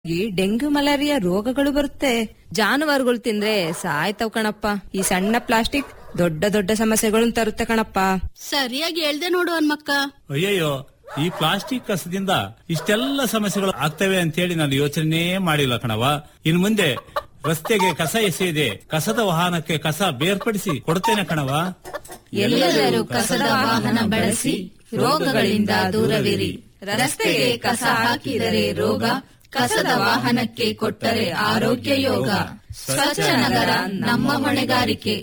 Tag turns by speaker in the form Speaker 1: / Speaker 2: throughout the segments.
Speaker 1: ಈ dengue malaria ರೋಗಗಳು ಬರುತ್ತೆ ಜಾನುವಾರುಗಳು ತಿಂದ್ರೆ ಸಾಯ್ತವ್ ಕಣಪ್ಪ ಈ ಸಣ್ಣ ಪ್ಲಾಸ್ಟಿಕ್ ದೊಡ್ಡ ದೊಡ್ಡ ಸಮಸ್ಯೆಗಳನ್ನು ತರುತ್ತೆ ಕಣಪ್ಪ
Speaker 2: ಸರಿಯಾಗಿ ಹೇಳ್ದೆ ನೋಡು ಹನ್ಮಕ್ಕ
Speaker 3: ಅಯ್ಯಯ್ಯೋ ಈ ಪ್ಲಾಸ್ಟಿಕ್ ಕಸದಿಂದ ಇಷ್ಟೆಲ್ಲ ಸಮಸ್ಯೆಗಳು ಆಗ್ತವೆ ಅಂತೇಳಿ ನಾನು ಯೋಚನೆ ಮಾಡಿಲ್ಲ ಕಣವ ಇನ್ ಮುಂದೆ ರಸ್ತೆಗೆ ಕಸ ಎಸೆಯದೆ ಕಸದ ವಾಹನಕ್ಕೆ ಕಸ ಬೇರ್ಪಡಿಸಿ ಕೊಡ್ತೇನೆ ಕಣವ
Speaker 2: ಎಲ್ಲರೂ ಕಸದ ವಾಹನ ಬಳಸಿ ರೋಗಗಳಿಂದ ದೂರವಿರಿ ರಸ್ತೆಗೆ ಕಸ ಹಾಕಿದರೆ ರೋಗ ಕಸದ ವಾಹನಕ್ಕೆ ಕೊಟ್ಟರೆ ಆರೋಗ್ಯ ಯೋಗ ಸ್ವಚ್ಛ ನಗರ ನಮ್ಮ ಹೊಣೆಗಾರಿಕೆ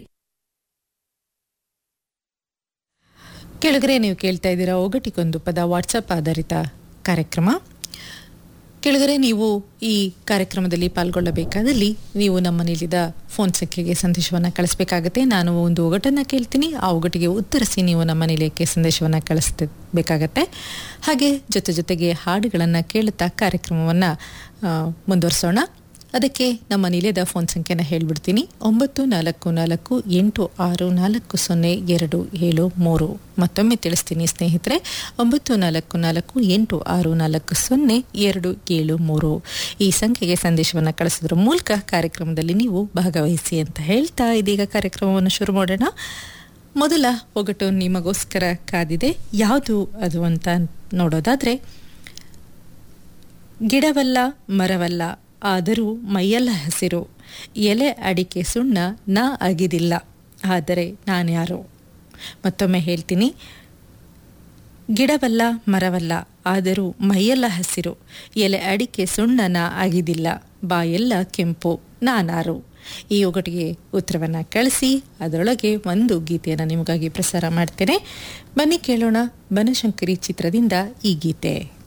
Speaker 4: ಕೆಳಗರೆ ನೀವು ಕೇಳ್ತಾ ಇದ್ದೀರಾ ಒಗಟಿಗೊಂದು ಪದ ವಾಟ್ಸಪ್ ಆಧಾರಿತ ಕಾರ್ಯಕ್ರಮ ಕೆಳಗರೆ ನೀವು ಈ ಕಾರ್ಯಕ್ರಮದಲ್ಲಿ ಪಾಲ್ಗೊಳ್ಳಬೇಕಾದಲ್ಲಿ ನೀವು ನಮ್ಮ ನೀಡಿದ ಫೋನ್ ಸಂಖ್ಯೆಗೆ ಸಂದೇಶವನ್ನು ಕಳಿಸಬೇಕಾಗತ್ತೆ ನಾನು ಒಂದು ಒಗಟನ್ನು ಕೇಳ್ತೀನಿ ಆ ಒಗಟಿಗೆ ಉತ್ತರಿಸಿ ನೀವು ನಮ್ಮ ನಿಲಯಕ್ಕೆ ಸಂದೇಶವನ್ನು ಕಳಿಸಬೇಕಾಗತ್ತೆ ಹಾಗೆ ಜೊತೆ ಜೊತೆಗೆ ಹಾಡುಗಳನ್ನು ಕೇಳುತ್ತಾ ಕಾರ್ಯಕ್ರಮವನ್ನು ಮುಂದುವರಿಸೋಣ ಅದಕ್ಕೆ ನಮ್ಮ ನಿಲಯದ ಫೋನ್ ಸಂಖ್ಯೆನ ಹೇಳ್ಬಿಡ್ತೀನಿ ಒಂಬತ್ತು ನಾಲ್ಕು ನಾಲ್ಕು ಎಂಟು ಆರು ನಾಲ್ಕು ಸೊನ್ನೆ ಎರಡು ಏಳು ಮೂರು ಮತ್ತೊಮ್ಮೆ ತಿಳಿಸ್ತೀನಿ ಸ್ನೇಹಿತರೆ ಒಂಬತ್ತು ನಾಲ್ಕು ನಾಲ್ಕು ಎಂಟು ಆರು ನಾಲ್ಕು ಸೊನ್ನೆ ಎರಡು ಏಳು ಮೂರು ಈ ಸಂಖ್ಯೆಗೆ ಸಂದೇಶವನ್ನು ಕಳಿಸೋದ್ರ ಮೂಲಕ ಕಾರ್ಯಕ್ರಮದಲ್ಲಿ ನೀವು ಭಾಗವಹಿಸಿ ಅಂತ ಹೇಳ್ತಾ ಇದೀಗ ಕಾರ್ಯಕ್ರಮವನ್ನು ಶುರು ಮಾಡೋಣ ಮೊದಲ ಒಗಟು ನಿಮಗೋಸ್ಕರ ಕಾದಿದೆ ಯಾವುದು ಅದು ಅಂತ ನೋಡೋದಾದ್ರೆ ಗಿಡವಲ್ಲ ಮರವಲ್ಲ ಆದರೂ ಮೈಯೆಲ್ಲ ಹಸಿರು ಎಲೆ ಅಡಿಕೆ ಸುಣ್ಣ ನಾ ಅಗಿದಿಲ್ಲ ಆದರೆ ನಾನ್ಯಾರೋ ಮತ್ತೊಮ್ಮೆ ಹೇಳ್ತೀನಿ ಗಿಡವಲ್ಲ ಮರವಲ್ಲ ಆದರೂ ಮೈಯೆಲ್ಲ ಹಸಿರು ಎಲೆ ಅಡಿಕೆ ಸುಣ್ಣನ ಅಗಿದಿಲ್ಲ ಬಾಯೆಲ್ಲ ಕೆಂಪು ನಾನಾರು ಈ ಒಗಟಿಗೆ ಉತ್ತರವನ್ನು ಕಳಿಸಿ ಅದರೊಳಗೆ ಒಂದು ಗೀತೆಯನ್ನು ನಿಮಗಾಗಿ ಪ್ರಸಾರ ಮಾಡ್ತೇನೆ ಬನ್ನಿ ಕೇಳೋಣ ಬನಶಂಕರಿ ಚಿತ್ರದಿಂದ ಈ ಗೀತೆ